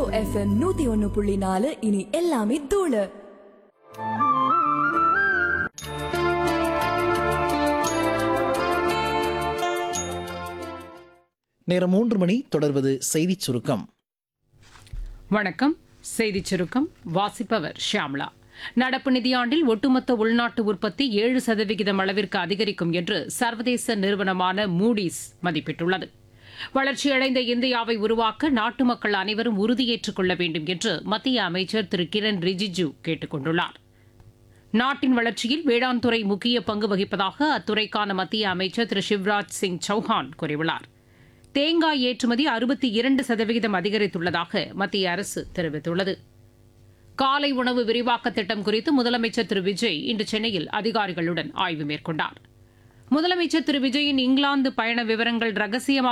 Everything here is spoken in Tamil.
எஃப்எம் நூத்தி ஒன்னு புள்ளி நாலு இனி எல்லாமே தூளு நேரம் மூன்று மணி தொடர்வது செய்திச் சுருக்கம் வணக்கம் செய்திச் சுருக்கம் வாசிப்பவர் ஷியாம்லா நடப்பு நிதியாண்டில் ஒட்டுமொத்த உள்நாட்டு உற்பத்தி ஏழு சதவிகிதம் அளவிற்கு அதிகரிக்கும் என்று சர்வதேச நிறுவனமான மூடிஸ் மதிப்பிட்டுள்ளது வளர்ச்சியடைந்த இந்தியாவை உருவாக்க நாட்டு மக்கள் அனைவரும் உறுதியேற்றுக் கொள்ள வேண்டும் என்று மத்திய அமைச்சர் திரு கிரண் ரிஜிஜு கேட்டுக் கொண்டுள்ளார் நாட்டின் வளர்ச்சியில் வேளாண் துறை முக்கிய பங்கு வகிப்பதாக அத்துறைக்கான மத்திய அமைச்சர் திரு சிவராஜ் சிங் சௌஹான் கூறியுள்ளார் தேங்காய் ஏற்றுமதி அறுபத்தி இரண்டு சதவிகிதம் அதிகரித்துள்ளதாக மத்திய அரசு தெரிவித்துள்ளது காலை உணவு விரிவாக்க திட்டம் குறித்து முதலமைச்சர் திரு விஜய் இன்று சென்னையில் அதிகாரிகளுடன் ஆய்வு மேற்கொண்டார் முதலமைச்சர் திரு விஜயின் இங்கிலாந்து பயண விவரங்கள் ரகசியமாக